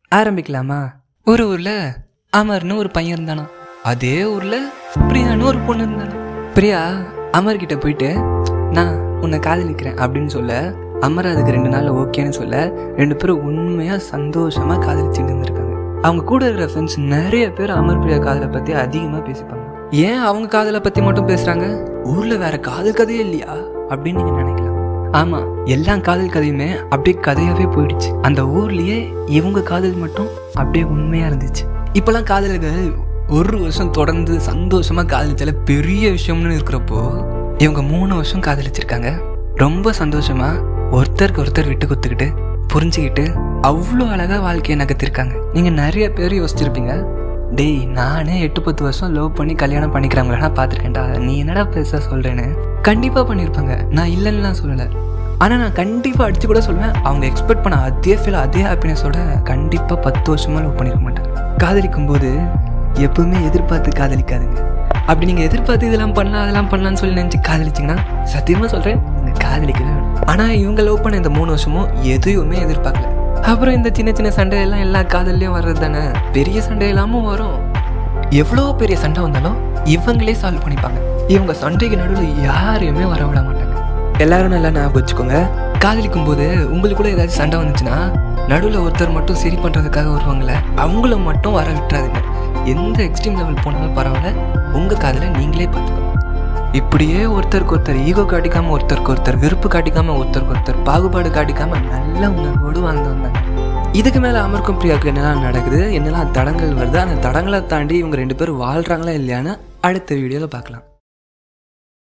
ஆரம்பிக்கலாமா ஒரு ஊர்ல அமர்னு ஒரு பையன் இருந்தானா அதே ஊர்ல பிரியான்னு ஒரு பொண்ணு இருந்தானா பிரியா அமர் கிட்ட போயிட்டு நான் உன்னை காதலிக்கிறேன் அப்படின்னு சொல்ல அமர் அதுக்கு ரெண்டு நாள் ஓகேன்னு சொல்ல ரெண்டு பேரும் உண்மையா சந்தோஷமா காதலிச்சுட்டு இருந்திருக்காங்க அவங்க கூட இருக்கிற ஃப்ரெண்ட்ஸ் நிறைய பேர் அமர் பிரியா காதலை பத்தி அதிகமா பேசிப்பாங்க ஏன் அவங்க காதலை பத்தி மட்டும் பேசுறாங்க ஊர்ல வேற காதல் கதையே இல்லையா அப்படின்னு நீங்க நினைக்கலாம் ஆமா எல்லா காதல் கதையுமே அப்படியே கதையாவே போயிடுச்சு அந்த ஊர்லயே இவங்க காதல் மட்டும் அப்படியே உண்மையா இருந்துச்சு இப்பெல்லாம் காதலர்கள் ஒரு வருஷம் தொடர்ந்து சந்தோஷமா காதலிச்சால பெரிய விஷயம்னு இருக்கிறப்போ இவங்க மூணு வருஷம் காதலிச்சிருக்காங்க ரொம்ப சந்தோஷமா ஒருத்தருக்கு ஒருத்தர் விட்டு கொடுத்துக்கிட்டு புரிஞ்சுக்கிட்டு அவ்வளோ அழகா வாழ்க்கையை நகர்த்திருக்காங்க நீங்க நிறைய பேர் யோசிச்சிருப்பீங்க டேய் நானே எட்டு பத்து வருஷம் லவ் பண்ணி கல்யாணம் பண்ணிக்கிறவங்கள பார்த்துருக்கேன்டா நீ என்னடா பெருசாக சொல்கிறேன்னு கண்டிப்பாக பண்ணியிருப்பாங்க நான் இல்லைன்னுலாம் சொல்லலை ஆனால் நான் கண்டிப்பாக அடித்து கூட சொல்லுவேன் அவங்க எக்ஸ்பெக்ட் பண்ண அதே ஃபீல் அதே ஹாப்பினஸோட கண்டிப்பாக பத்து வருஷமாக லவ் பண்ணியிருக்க மாட்டாங்க காதலிக்கும் போது எப்பவுமே எதிர்பார்த்து காதலிக்காதுங்க அப்படி நீங்கள் எதிர்பார்த்து இதெல்லாம் பண்ணலாம் அதெல்லாம் பண்ணலாம்னு சொல்லி நினச்சி காதலிச்சிங்கன்னா சத்தியமாக சொல்கிறேன் நீங்கள் காதலிக்கவே ஆனால் இவங்க லவ் பண்ண இந்த மூணு வருஷமும் எதுவுமே எதிர்பார்க்கல அப்புறம் இந்த சின்ன சின்ன சண்டையெல்லாம் எல்லா காதல்லையும் வர்றது தானே பெரிய சண்டை இல்லாமல் வரும் எவ்வளோ பெரிய சண்டை வந்தாலும் இவங்களே சால்வ் பண்ணிப்பாங்க இவங்க சண்டைக்கு நடுவில் யாரையுமே வர விட மாட்டாங்க எல்லாரும் நல்லா ஞாபகம் வச்சுக்கோங்க காதலிக்கும் போது உங்களுக்குள்ள ஏதாச்சும் சண்டை வந்துச்சுன்னா நடுவில் ஒருத்தர் மட்டும் சரி பண்ணுறதுக்காக வருவாங்களே அவங்கள மட்டும் வர விட்டுறாதுங்க எந்த எக்ஸ்ட்ரீம் லெவல் போனாலும் பரவாயில்ல உங்கள் காதலை நீங்களே பார்த்துக்கோங்க இப்படியே ஒருத்தருக்கு ஒருத்தர் ஈகோ காட்டிக்காம ஒருத்தருக்கு ஒருத்தர் வெறுப்பு காட்டிக்காம ஒருத்தருக்கு ஒருத்தர் பாகுபாடு காட்டிக்காம நல்ல உணர்வோடு வாழ்ந்து வந்தாங்க இதுக்கு மேலே அமர்க்கும் பிரியாவுக்கு என்னெல்லாம் நடக்குது என்னெல்லாம் தடங்கள் வருது அந்த தடங்களை தாண்டி இவங்க ரெண்டு பேரும் வாழ்கிறாங்களா இல்லையான்னு அடுத்த வீடியோவில் பார்க்கலாம்